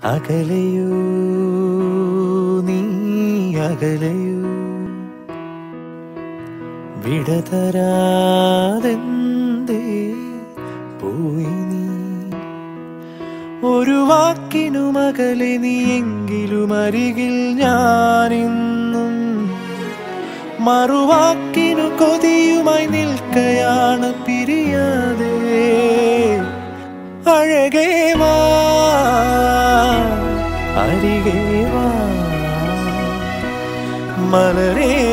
അകലയോ നീ അകലയോ വിടതരാതെന്തേ പോയി നീ ഒരു വാക്കിനും അകലെ നീ എങ്കിലും അരികിൽ ഞാനിന്നും മറുവാക്കിനു കൊതിയുമായി നിൽക്കയാണ് പിരിയാതെ അഴകേ വാ അരികേ വാ മലരേ